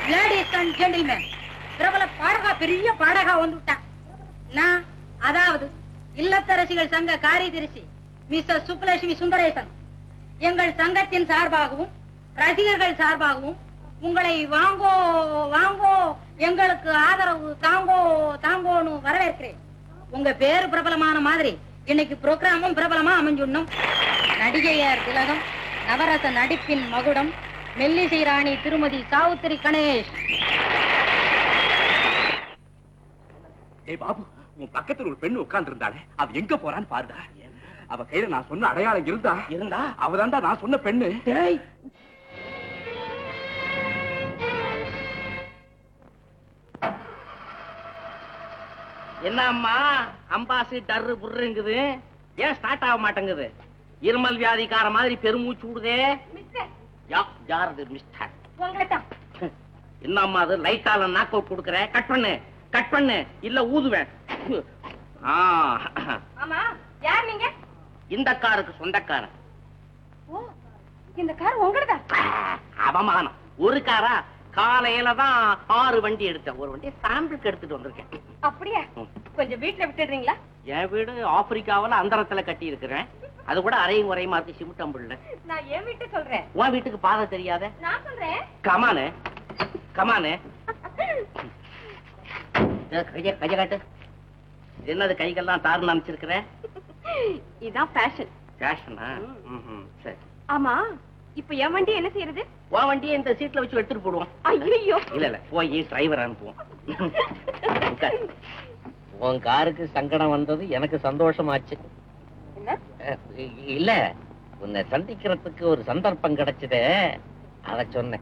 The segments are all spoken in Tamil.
லேடிஸ் அண்ட் ஜென்டில்மேன் பிரபல பாடகா பெரிய பாடகா வந்துட்டான் நான் அதாவது இல்லத்தரசிகள் சங்க காரியதரிசி மிஸ்டர் சுப்புலட்சுமி சுந்தரேசன் எங்கள் சங்கத்தின் சார்பாகவும் ரசிகர்கள் சார்பாகவும் உங்களை வாங்கோ வாங்கோ எங்களுக்கு ஆதரவு தாங்கோ தாங்கோன்னு வரவேற்கிறேன் உங்க பேரு பிரபலமான மாதிரி இன்னைக்கு புரோகிராமும் பிரபலமா அமைஞ்சுடணும் நடிகையர் திலகம் நவரச நடிப்பின் மகுடம் மெல்லிசை ராணி திருமதி சாவுத்திரி கணேஷ் ஏய் பாபு உன் பக்கத்துல ஒரு பெண்ணு உட்கார்ந்து இருந்தாளே அவ எங்க போறான்னு பாருடா அவ கையில நான் சொன்ன அடையாளம் இருந்தா இருந்தா அவதான்டா நான் சொன்ன பெண்ணு என்னம்மா அம்பாசி டர்ரு புர்ருங்குது ஏன் ஸ்டார்ட் ஆக மாட்டேங்குது இருமல் வியாதிக்கார மாதிரி பெருமூச்சு விடுதே யா யாரது மிஸ்டர் என்னம்மா அது லைட்டால நாக் அவுட் கொடுக்குற கட் பண்ணு கட் பண்ணு இல்ல ஊதுவேன் ஆ, ஆமா யார் நீங்க இந்த காருக்கு சொந்தக்காரன் ஓ இந்த கார் உங்களதா அவமானம் ஒரு காரா காலையில தான் ஆறு வண்டி எடுத்தேன் ஒரு வண்டி சாம்பிளுக்கு எடுத்துட்டு வந்திருக்கேன் அப்படியா ம். கொஞ்சம் வீட்டுல விட்டுடுறீங்களா என் வீடு ஆப்பிரிக்காவுல அந்தரத்துல கட்டி இருக்கிறேன் அது கூட அரையும் குறையுமா இருக்கு சிமிட்டம்புள்ள நான் என் வீட்டு சொல்றேன் உன் வீட்டுக்கு பாதை தெரியாத நான் சொல்றேன் கமானு கமானு கைய கைய காட்டு இது என்னது கைகள்லாம் தாறு நினைச்சிருக்கிற இதான் ஃபேஷன் ஃபேஷனா ம்ஹும், சரி ஆமா இப்ப என் வண்டி என்ன செய்யறது உன் வண்டியை இந்த சீட்ல வச்சு எடுத்துட்டு போடுவோம் ஐயோ இல்ல இல்ல போய் டிரைவர் அனுப்புவோம் உட்கார். உன் காருக்கு சங்கடம் வந்தது எனக்கு சந்தோஷமாச்சு என்ன அஹ், இ- இல்ல உன்னை சந்திக்கிறதுக்கு ஒரு சந்தர்ப்பம் கிடைச்சதே அத சொன்னேன்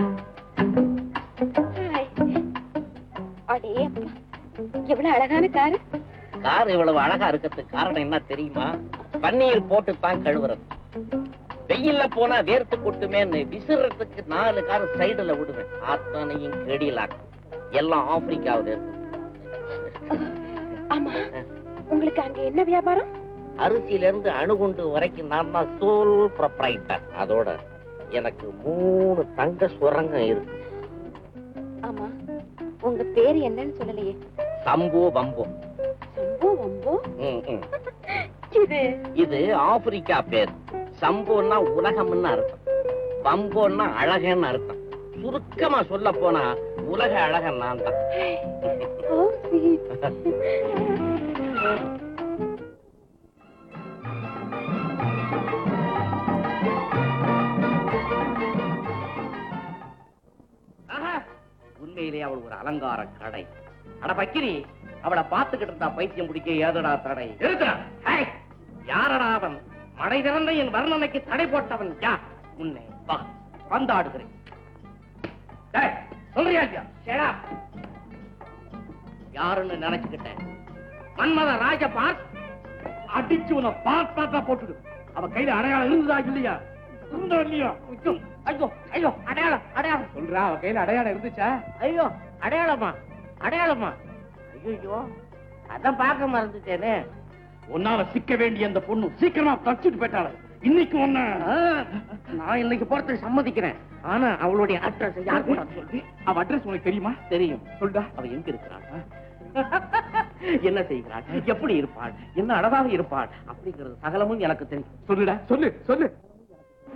அடே அப்பா எவ்வளவு அழகான காரு கார் இவ்வளவு அழகா இருக்கிறதுக்கு காரணம் என்ன தெரியுமா பன்னீர் போட்டு தான் கழுவுறது வெயில்ல போனா வேர்த்து கொட்டுமேன்னு விசிறதுக்கு நாலு கார் சைடுல விடுவேன் அத்தனையும் கெடிலாக் எல்லாம் ஆப்பிரிக்காவுல இருக்கு ஆமா உங்களுக்கு அங்க என்ன வியாபாரம் அரிசியில இருந்து அணுகுண்டு வரைக்கும் நான் தான் சோல் ப்ரொப்ரைட்டர் அதோட எனக்கு மூணு தங்க சுரங்கம் இருக்கு ஆமா உங்க பேரு என்னன்னு சொல்லலையே சம்போ பம்போ சம்போ வம்போ ம், ம். இது இது ஆப்பிரிக்கா பேர் சம்போன்னா உலகம்னு அர்த்தம் பம்போன்னா அழகன்னு அர்த்தம் சுருக்கமா சொல்ல போனா உலக அழகன் நான் தான் ஓ sweet. ஆஹா, உண்மையிலே அவள் ஒரு அலங்கார கடை அட பக்கிரி அவளை பார்த்துக்கிட்டு இருந்தா பைத்தியம் பிடிக்க ஏதடா தடை இருக்கிறா யாரடா அவன் மடை திறந்த என் வர்ணனைக்கு தடை போட்டவன் யார் உன்னை வா வந்தாடுகிறேன் டேய், சொல்றியா இல்லையா? Shut up. யாருன்னு நினைச்சுக்கிட்டேன் மன்மத ராஜ பார்க் அடிச்சு உன பாத் பாத்தா போட்டுடு அவ கையில அடையாளம் இருந்ததா இல்லையா இருந்தோ இல்லையா ஐயோ ஐயோ ஐயோ அடையாளம் அடையாளம் சொல்றா அவ கையில அடையாளம் இருந்துச்சா ஐயோ அடையாளமா அடையாளமா ஐயோ அதான் பார்க்க மறந்துட்டேனே உன்னால சிக்க வேண்டிய அந்த பொண்ணு சீக்கிரமா தச்சுட்டு போயிட்டாள இன்னைக்கு ஒண்ணு ஆ, நான் இன்னைக்கு போறதுக்கு சம்மதிக்கிறேன் ஆனா அவளுடைய அட்ரஸ் யார் கூட சொல்லி அவ அட்ரஸ் உனக்கு தெரியுமா தெரியும் சொல்டா அவ எங்க இருக்கிறாள் என்ன செய்கிறாள் எப்படி இருப்பாள் என்ன அழகாக இருப்பாள் அப்படிங்கிறது சகலமும் எனக்கு தெரியும் சொல்லுடா சொல்லு சொல்லு